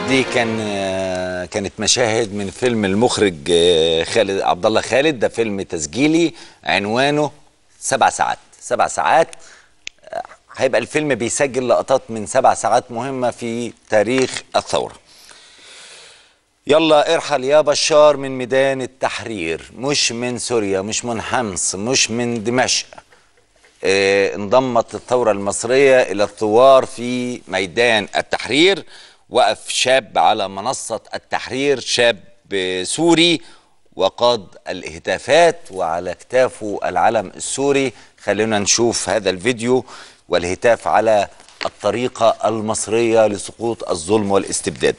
دي كان آه، كانت مشاهد من فيلم المخرج آه، خالد عبد الله خالد ده فيلم تسجيلي عنوانه سبع ساعات سبع ساعات آه، هيبقى الفيلم بيسجل لقطات من سبع ساعات مهمة في تاريخ الثورة يلا ارحل يا بشار من ميدان التحرير مش من سوريا مش من حمص مش من دمشق آه، انضمت الثورة المصرية إلى الثوار في ميدان التحرير وقف شاب على منصة التحرير شاب سوري وقاد الهتافات وعلى كتافه العلم السوري خلينا نشوف هذا الفيديو والهتاف على الطريقة المصرية لسقوط الظلم والاستبداد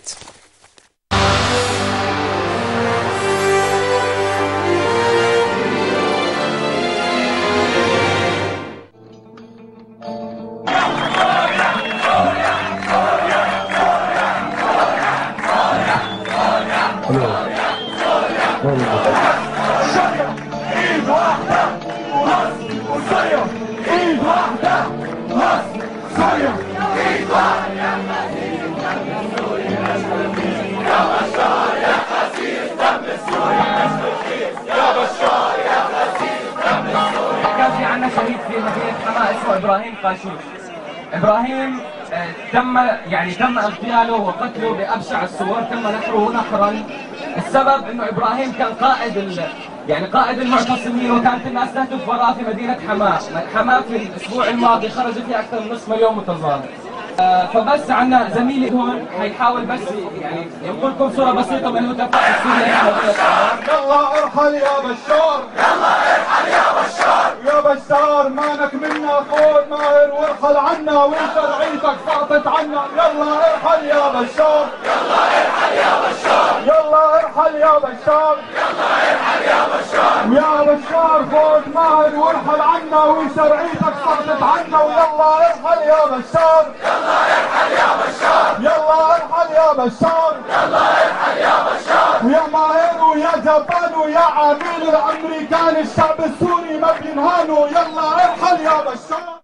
كان في عندنا شهيد في مدينة حماة اسمه إبراهيم قاشوش إبراهيم آه، تم يعني تم اغتياله وقتله بأبشع الصور تم نحره نحرا السبب انه ابراهيم كان قائد ال... يعني قائد المعتصمين وكانت الناس تهتف وراه في مدينة حماة حماة في الاسبوع الماضي خرج فيه اكثر من نصف مليون متظاهر آه، فبس عندنا زميلي هون حيحاول بس يعني ينقل لكم صورة بسيطة من الهتافات السورية يلا ارحل يا بشار يلا ارحل يا بشار يا بشار مانك منا خود ماهر وارحل عنا وانت رعيتك سقطت عنا يلا ارحل يا بشار يلا ارحل يا بشار يلا ارحل يا بشار يلا ارحل يا بشار يا بشار خود ماهر وارحل عنا وانت رعيتك سقطت عنا ويلا ارحل يا بشار يلا ارحل يا بشار يلا ارحل يا بشار ويا ماهر ويا جبان ويا عميل الامريكان الشعب السوري ما بينهانوا يلا ارحل يا بشار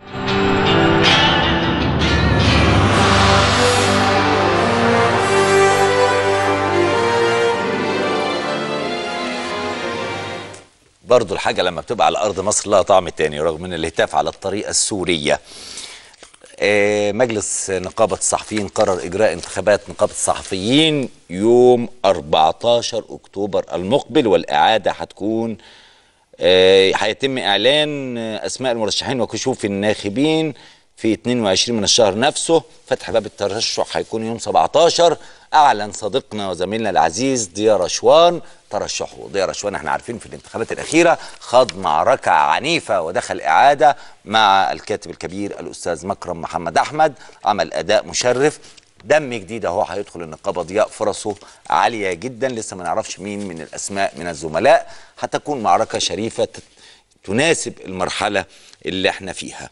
برضو الحاجة لما بتبقى على أرض مصر لها طعم تاني رغم من الهتاف على الطريقة السورية آه، مجلس نقابة الصحفيين قرر إجراء انتخابات نقابة الصحفيين يوم 14 أكتوبر المقبل والإعادة هتكون آه، هيتم إعلان آه، أسماء المرشحين وكشوف الناخبين في 22 من الشهر نفسه فتح باب الترشح هيكون يوم 17 أعلن صديقنا وزميلنا العزيز ضياء رشوان ترشحه ضياء رشوان احنا عارفين في الانتخابات الأخيرة خاض معركة عنيفة ودخل إعادة مع الكاتب الكبير الأستاذ مكرم محمد أحمد عمل أداء مشرف دم جديد اهو هيدخل النقابه ضياء فرصه عاليه جدا لسه ما نعرفش مين من الاسماء من الزملاء هتكون معركه شريفه تت- تناسب المرحله اللي احنا فيها.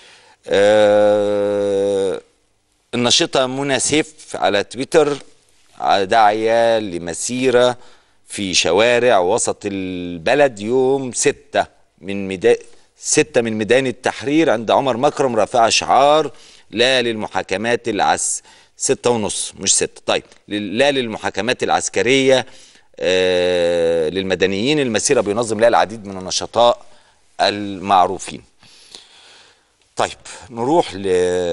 آه الناشطه منى سيف على تويتر داعيه لمسيره في شوارع وسط البلد يوم ستة من ميدان ستة من ميدان التحرير عند عمر مكرم رافعة شعار لا للمحاكمات العس ستة ونص مش ستة طيب لا للمحاكمات العسكرية آه للمدنيين المسيرة بينظم لها العديد من النشطاء المعروفين طيب نروح ل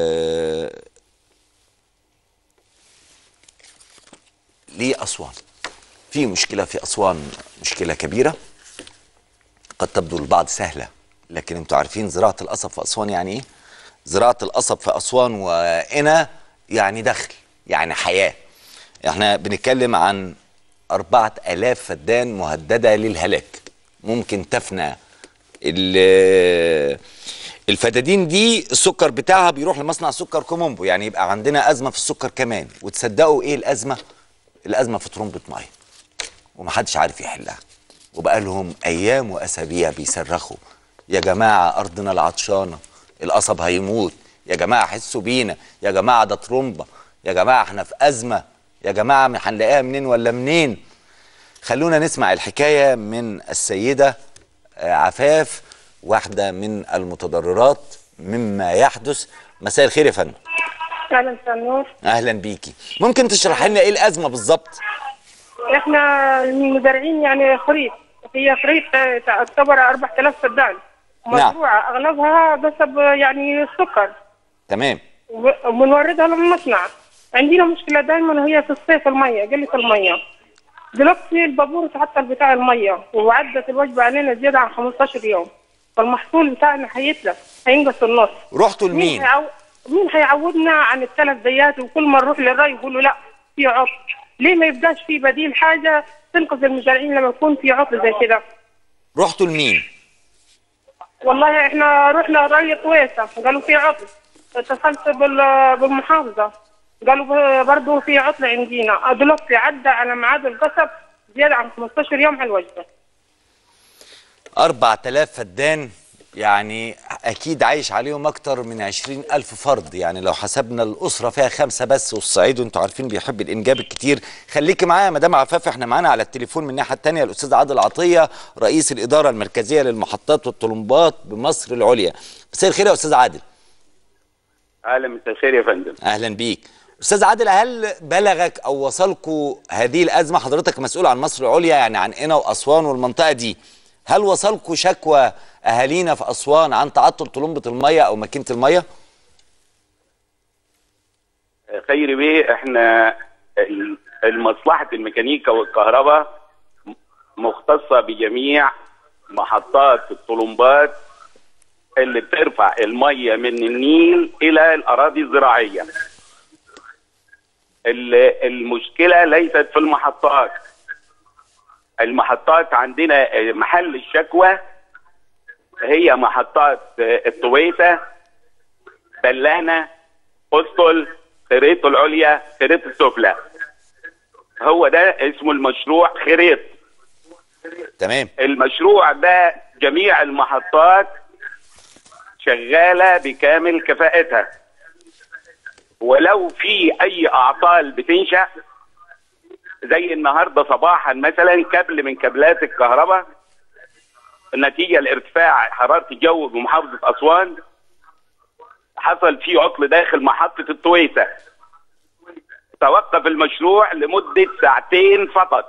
لأسوان في مشكلة في أسوان مشكلة كبيرة قد تبدو للبعض سهلة لكن انتوا عارفين زراعة القصب في أسوان يعني ايه؟ زراعة القصب في أسوان وقنا يعني دخل يعني حياة احنا بنتكلم عن أربعة ألاف فدان مهددة للهلاك ممكن تفنى ال- الفدادين دي السكر بتاعها بيروح لمصنع سكر كومومبو يعني يبقى عندنا أزمة في السكر كمان وتصدقوا ايه الأزمة؟ الأزمة في ترمبة مية ومحدش عارف يحلها وبقى لهم ايام واسابيع بيصرخوا يا جماعه ارضنا العطشانه القصب هيموت يا جماعه حسوا بينا يا جماعه ده ترومبه يا جماعه احنا في ازمه يا جماعه ما هنلاقيها منين ولا منين خلونا نسمع الحكايه من السيده آه، عفاف واحده من المتضررات مما يحدث مساء الخير يا فندم اهلا مساء النور اهلا بيكي ممكن تشرح لنا ايه الازمه بالظبط احنا المزارعين يعني خريف هي خريف تعتبر 4000 فدان نعم. مزروعه اغلبها بسب يعني السكر تمام وبنوردها للمصنع عندنا مشكله دائما وهي في الصيف الميه قله الميه دلوقتي البابور اتعطل بتاع الميه وعدت الوجبه علينا زياده عن 15 يوم فالمحصول بتاعنا هيتلف هينقص النص رحتوا مين لمين هيعو... مين هيعودنا عن الثلاث ديات وكل ما نروح للري يقولوا لا في عطل ليه ما يبقاش في بديل حاجه تنقذ المزارعين لما يكون في عطل زي كده رحتوا لمين والله احنا رحنا ري طويسه قالوا في عطل اتصلت بال- بالمحافظه قالوا ب- برضه في عطل عندنا دلوقتي عدى على ميعاد القصب زياده عن 15 يوم على الوجبه 4000 فدان يعني اكيد عايش عليهم اكتر من 20 الف فرد يعني لو حسبنا الاسره فيها خمسه بس والصعيد وانتوا عارفين بيحب الانجاب الكتير خليكي معايا يا مدام عفاف احنا معانا على التليفون من الناحيه الثانيه الاستاذ عادل عطيه رئيس الاداره المركزيه للمحطات والطلمبات بمصر العليا مساء الخير يا استاذ عادل اهلا مساء الخير يا فندم اهلا بيك استاذ عادل هل بلغك او وصلكوا هذه الازمه حضرتك مسؤول عن مصر العليا يعني عن قنا واسوان والمنطقه دي هل وصلكوا شكوى اهالينا في اسوان عن تعطل طلمبه الميه او ماكينه الميه خير بيه احنا ال- المصلحه الميكانيكا والكهرباء مختصه بجميع محطات الطلمبات اللي بترفع الميه من النيل الى الاراضي الزراعيه ال- المشكله ليست في المحطات المحطات عندنا محل الشكوى هي محطات الطويسه بلانه قسطل خريط العليا خريط السفلى هو ده اسمه المشروع خريط تمام المشروع ده جميع المحطات شغالة بكامل كفاءتها ولو في أي أعطال بتنشأ زي النهاردة صباحا مثلا كابل من كابلات الكهرباء نتيجة لارتفاع حرارة الجو بمحافظة أسوان حصل فيه عطل داخل محطة الطويسة توقف المشروع لمدة ساعتين فقط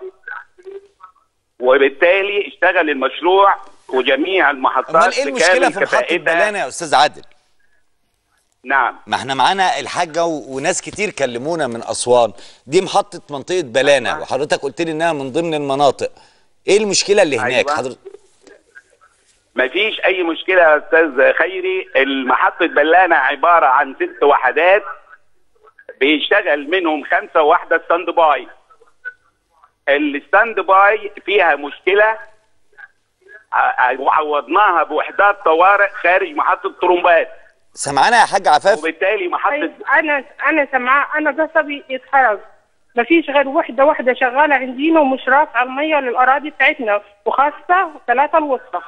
وبالتالي اشتغل المشروع وجميع المحطات امال ايه المشكله بكامل في محطه كفاءتها. بلانه يا استاذ عادل نعم ما احنا معانا الحاجه و... وناس كتير كلمونا من اسوان دي محطه منطقه بلانه أيوة. وحضرتك قلت لي انها من ضمن المناطق ايه المشكله اللي هناك أيوة. حضرتك ما فيش اي مشكله يا استاذ خيري المحطه بلانه عباره عن ست وحدات بيشتغل منهم خمسه واحده ستاند باي الستاند باي فيها مشكله ع- وعوضناها بوحدات طوارئ خارج محطه طرمبات سمعانا يا حاج عفاف وبالتالي محطه طيب انا انا سامعاه انا قصبي يتحرق ما فيش غير وحده واحده شغاله عندنا ومش رافعه الميه للاراضي بتاعتنا وخاصه ثلاثه الوسطى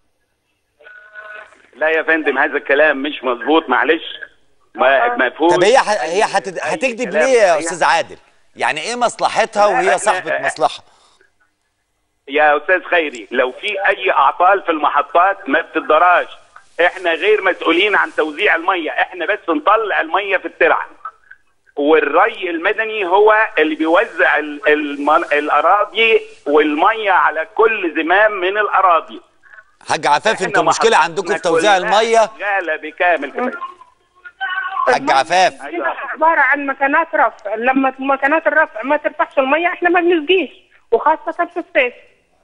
لا يا فندم هذا الكلام مش مظبوط معلش ما ما فيهوش طب هي ح... أي- هي هت... أي هتكذب كلام ليه يا صحيح. استاذ عادل يعني ايه مصلحتها لا، وهي إحنا- صاحبه مصلحه يا استاذ خيري لو في اي اعطال في المحطات ما بتدراش احنا غير مسؤولين عن توزيع الميه احنا بس نطلع الميه في الترعه والري المدني هو اللي بيوزع ال- الم- الاراضي والميه على كل زمام من الاراضي حاج عفاف إحنا انتوا المشكله محطتنا عندكم في توزيع كلها الميه شغاله بكامل كفاءتها. حاج عفاف عندنا عباره عن مكانات رفع لما مكانات الرفع ما ترفعش الميه احنا ما بنسقيش وخاصه في الصيف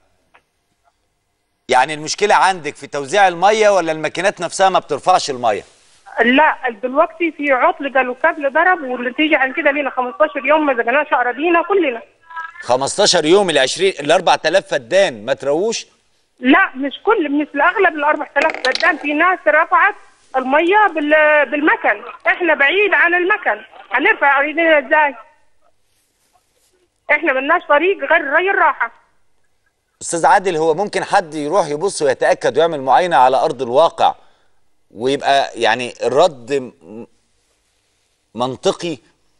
يعني المشكله عندك في توزيع الميه ولا الماكينات نفسها ما بترفعش الميه لا دلوقتي في عطل قالوا كابل ضرب والنتيجه عن كده لينا 15 يوم ما زقناش اراضينا كلنا 15 يوم ال 20 ال 4000 فدان ما ترووش لا مش كل مش الاغلب ال 4000 فدان في ناس رفعت الميه بال- بالمكن احنا بعيد عن المكن هنرفع اراضينا ازاي احنا ملناش طريق غير ري الراحه استاذ عادل هو ممكن حد يروح يبص ويتاكد ويعمل معاينه على ارض الواقع ويبقى يعني الرد م- منطقي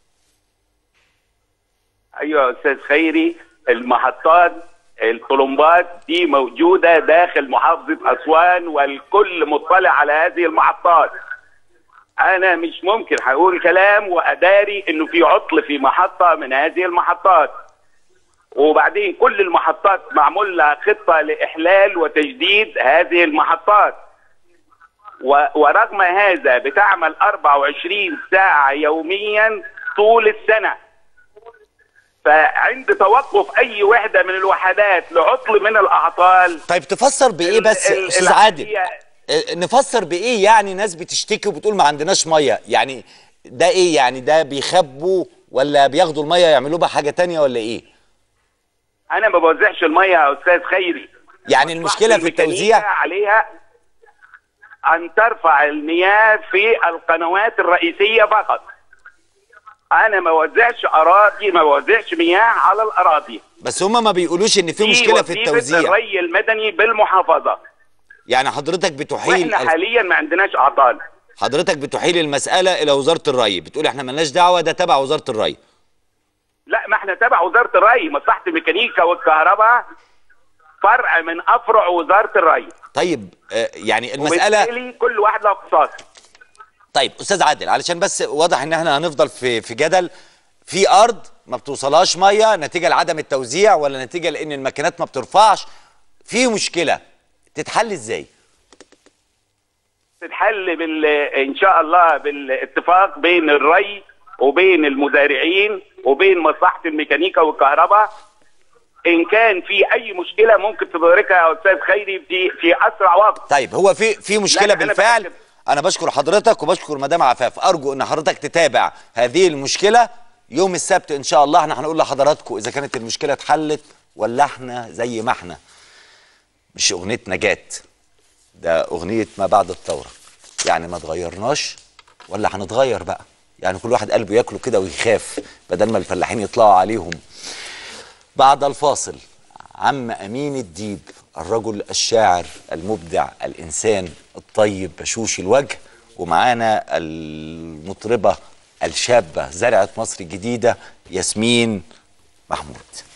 ايوه يا استاذ خيري المحطات الطلمبات دي موجوده داخل محافظه اسوان والكل مطلع على هذه المحطات انا مش ممكن هقول كلام واداري انه في عطل في محطه من هذه المحطات وبعدين كل المحطات معمول لها خطه لاحلال وتجديد هذه المحطات و- ورغم هذا بتعمل 24 ساعه يوميا طول السنه فعند توقف اي وحده من الوحدات لعطل من الاعطال طيب تفسر بايه بس ال- استاذ العملية- عادل آه، نفسر بايه يعني ناس بتشتكي وبتقول ما عندناش ميه يعني ده ايه يعني ده بيخبوا ولا بياخدوا الميه يعملوا بها حاجه تانية ولا ايه انا ما بوزعش الميه يا استاذ خيري يعني المشكله في الميكانيكا التوزيع عليها ان ترفع المياه في القنوات الرئيسيه فقط انا ما بوزعش اراضي ما بوزعش مياه على الاراضي بس هما ما بيقولوش ان في مشكله في وظيفة التوزيع الري المدني بالمحافظه يعني حضرتك بتحيل واحنا حاليا ما عندناش اعطال حضرتك بتحيل المساله الى وزاره الري بتقول احنا ملناش دعوه ده تبع وزاره الري لا ما احنا تبع وزاره الري مصلحه الميكانيكا والكهرباء فرع من افرع وزاره الري طيب آه، يعني المساله وبالتالي كل واحد له اختصاص طيب استاذ عادل علشان بس واضح ان احنا هنفضل في في جدل في ارض ما بتوصلهاش ميه نتيجه لعدم التوزيع ولا نتيجه لان الماكينات ما بترفعش في مشكله تتحل ازاي تتحل بال ان شاء الله بالاتفاق بين الري وبين المزارعين وبين مصلحه الميكانيكا والكهرباء ان كان في اي مشكله ممكن تدركها يا استاذ خيري في في اسرع وقت طيب هو في في مشكله لا، أنا بالفعل بأكد. انا بشكر حضرتك وبشكر مدام عفاف ارجو ان حضرتك تتابع هذه المشكله يوم السبت ان شاء الله احنا هنقول لحضراتكم اذا كانت المشكله اتحلت ولا احنا زي ما احنا مش اغنيه نجاه ده اغنيه ما بعد الثوره يعني ما اتغيرناش ولا هنتغير بقى يعني كل واحد قلبه ياكله كده ويخاف بدل ما الفلاحين يطلعوا عليهم بعد الفاصل عم أمين الديب الرجل الشاعر المبدع الإنسان الطيب بشوش الوجه ومعانا المطربة الشابة زرعة مصر الجديدة ياسمين محمود